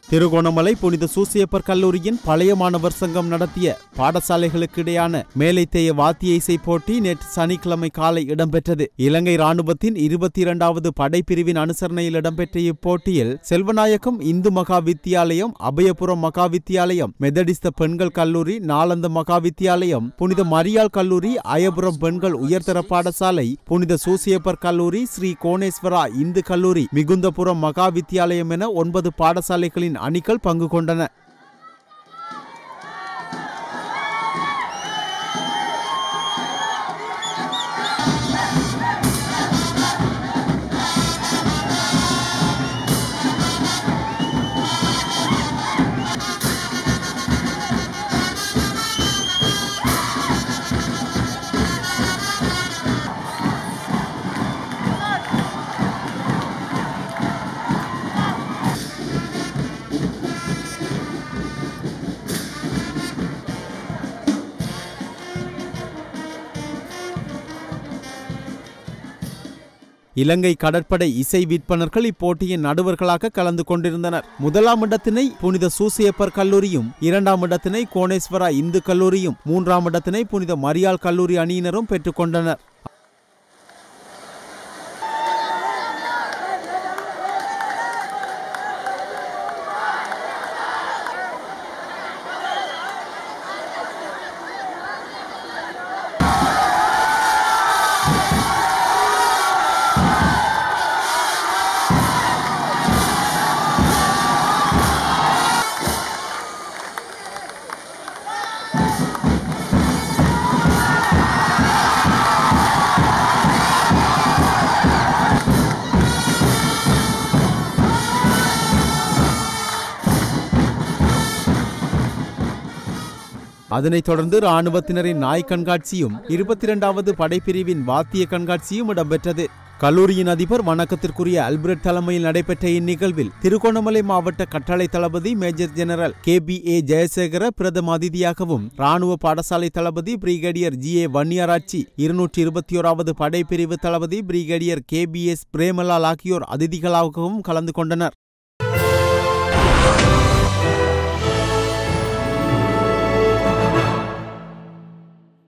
திருகோணமலை புனித சூசியப்பர் கல்லூரியின் பழைய மாணவர் சங்கம் நடத்திய பாடசாலைகளுக்கு இடையான மேலைத்தேய வாத்திய இசை போட்டி நேற்று சனிக்கிழமை காலை இடம்பெற்றது இலங்கை ராணுவத்தின் இருபத்தி இரண்டாவது படைப்பிரிவின் அனுசரணையில் இடம்பெற்ற இப்போட்டியில் செல்வநாயகம் இந்து மகா வித்தியாலயம் அபயபுரம் மகா வித்தியாலயம் மெதடிஸ்த பெண்கள் கல்லூரி நாலந்த மகா வித்தியாலயம் புனித மரியாள் கல்லூரி அயபுரம் பெண்கள் உயர்தர பாடசாலை புனித சூசியப்பர் கல்லூரி ஸ்ரீ கோணேஸ்வரா இந்து கல்லூரி மிகுந்தபுரம் மகா வித்தியாலயம் என ஒன்பது பாடசாலைகளின் அணிகள் பங்கு கொண்டன இலங்கை கடற்படை இசை விற்பனர்கள் இப்போட்டியின் நடுவர்களாக கலந்து கொண்டிருந்தனர் முதலாம் இடத்தினை புனித சூசியப்பர் கல்லூரியும் இரண்டாம் இடத்தினை கோணேஸ்வரா இந்து கல்லூரியும் மூன்றாம் இடத்தினை புனித மரியாள் கல்லூரி அணியினரும் பெற்றுக்கொண்டனர் அதனைத் தொடர்ந்து ராணுவத்தினரின் நாய் கண்காட்சியும் இருபத்தி இரண்டாவது படைப்பிரிவின் வாத்திய கண்காட்சியும் இடம்பெற்றது கல்லூரியின் அதிபர் வணக்கத்திற்குரிய அல்பிரட் தலைமையில் நடைபெற்ற இந்நிகழ்வில் திருகோணமலை மாவட்ட கட்டளை தளபதி major general K P A Jayasekara பிரதம அதிதியாகவும் ராணுவ பாடசாலை தளபதி பிரிகேடியர் ஜி ஏ வன்னியராட்சி இருநூற்றி இருபத்தி ஓராவது படைப்பிரிவு தளபதி brigadier K P S Premalal ஆகியோர் அதிதிகளாகவும் கலந்து கொண்டனர்